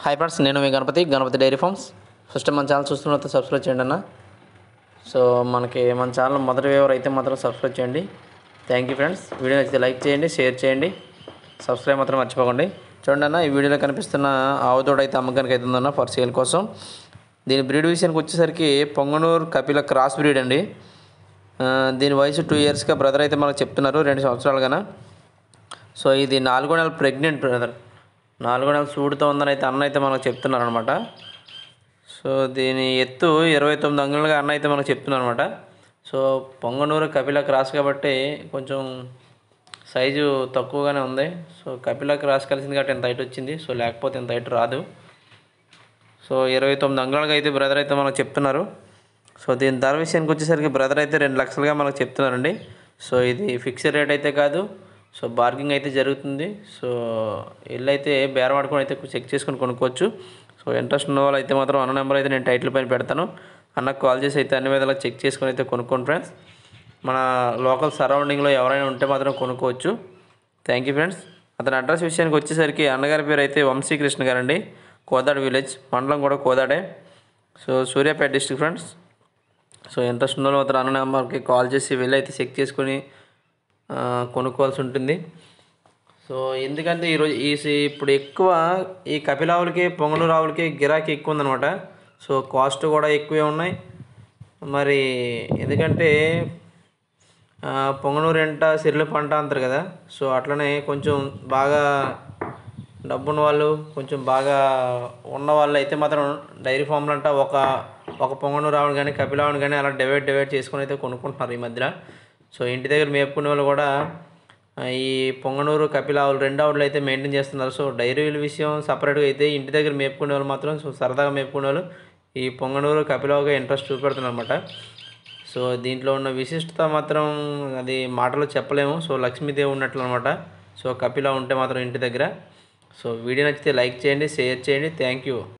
hi friends నేను మీ Ganapathi Ganapathi dairy farms first మన ఛానల్ చూస్తున్నట్టు సబ్స్క్రైబ్ చేయండి అన్న సో మనకి మన ఛానల్ మొదటి వేవర్ అయితే మాత్రం సబ్స్క్రైబ్ చేయండి థ్యాంక్ యూ ఫ్రెండ్స్ వీడియో నచ్చితే లైక్ చేయండి షేర్ చేయండి సబ్స్క్రైబ్ మాత్రం మర్చిపోకండి చూడండి అన్న ఈ వీడియోలో కనిపిస్తున్న ఆవుతోడు అయితే అమ్మకానికి అవుతుందన్న ఫర్ సేల్ కోసం దీని బ్రీడ్ విషయానికి వచ్చేసరికి పొంగనూరు కపిల క్రాస్ బ్రీడ్ అండి ఆ, దీని వయసు టూ ఇయర్స్గా బ్రదర్ అయితే మనకు చెప్తున్నారు రెండు సంవత్సరాలుగాన సో ఇది నాలుగో నెల ప్రెగ్నెంట్ బ్రదర్ నాలుగో నెల సూడుతో ఉందని అయితే అన్న అయితే మనకు చెప్తున్నారు అనమాట సో దీని ఎత్తు ఇరవై తొమ్మిది అంగుళాలుగా అన్న అయితే మనకు చెప్తున్నారు అనమాట సో పొంగనూరు కపిల క్రాస్ కాబట్టి కొంచెం సైజు తక్కువగానే ఉంది సో కపిల క్రాస్ కలిసింది కాబట్టి ఇంత హైట్ వచ్చింది సో లేకపోతే ఇంత హైట్ రాదు సో ఇరవై తొమ్మిది అంగుళాలుగా అయితే బ్రదర్ అయితే మనకు చెప్తున్నారు సో దీని ధర విషయానికి వచ్చేసరికి బ్రదర్ అయితే రెండు లక్షలుగా మనకు చెప్తున్నారండి సో ఇది ఫిక్స్డ్ రేట్ అయితే కాదు సో బార్గింగ్ అయితే జరుగుతుంది సో ఇల్లు అయితే బేరం ఆడుకొని అయితే చెక్ చేసుకొని కొనుక్కోవచ్చు సో ఇంట్రెస్ట్ ఉన్న వాళ్ళు అయితే మాత్రం అన్న నెంబర్ అయితే నేను టైటిల్ పైన పెడతాను అన్నకు కాల్ చేసి అయితే అన్ని విధాలుగా చెక్ చేసుకొని అయితే కొనుక్కోండి ఫ్రెండ్స్ మన లోకల్ సరౌండింగ్లో ఎవరైనా ఉంటే మాత్రం కొనుక్కోవచ్చు థ్యాంక్ యూ ఫ్రెండ్స్ అతని అడ్రస్ విషయానికి వచ్చేసరికి అన్నగారి పేరు అయితే వంశీకృష్ణ గారండి కోదాడ విలేజ్ మండలం కూడా కోదాడే so Suryapet district friends so interest ఉన్న వాళ్ళు మాత్రం అన్న నెంబర్కి కాల్ చేసి వెళ్ళి అయితే చెక్ చేసుకొని ఆ, కొనుక్కోవాల్సి ఉంటుంది సో ఎందుకంటే ఈరోజు ఈ సీ- ఇప్పుడు ఎక్కువ ఈ కపిలావులకి పొంగనూరు ఆవులకి గిరాకీ ఎక్కువ ఉందన్నమాట సో కాస్ట్ కూడా ఎక్కువే ఉన్నాయి మరి ఎందుకంటే ఆ, పొంగనూరు ఎంట సిర్ల పంట అంటారు కదా సో అట్లనే కొంచెం బాగా డబ్బున్న వాళ్ళు కొంచెం బాగా ఉన్న వాళ్ళు అయితే మాత్రం డైరీ ఫామ్లు అంట ఒక ఒక పొంగనూరు ఆవును కానీ కపిలావుని కానీ అలా డివైడ్ డివైడ్ చేసుకొని అయితే కొనుక్కుంటున్నారు ఈ మధ్యన సో ఇంటి దగ్గర మేపుకునే వాళ్ళు కూడా ఆ, ఈ పొంగనూరు కపిలావులు రెండు ఆవులు అయితే మెయింటైన్ చేస్తున్నారు సో డైరీల విషయం సపరేట్గా అయితే ఇంటి దగ్గర మేపుకునే వాళ్ళు మాత్రం సో సరదాగా మేపుకునే వాళ్ళు ఈ పొంగనూరు కపిలావుగా ఇంట్రెస్ట్ చూపెడుతున్నారు అనమాట సో దీంట్లో ఉన్న విశిష్టత మాత్రం అది మాటలో చెప్పలేము సో లక్ష్మీదేవి ఉన్నట్లు అనమాట సో కపిల ఉంటే మాత్రం ఇంటి దగ్గర సో వీడియో నచ్చితే లైక్ చేయండి షేర్ చేయండి థ్యాంక్ యూ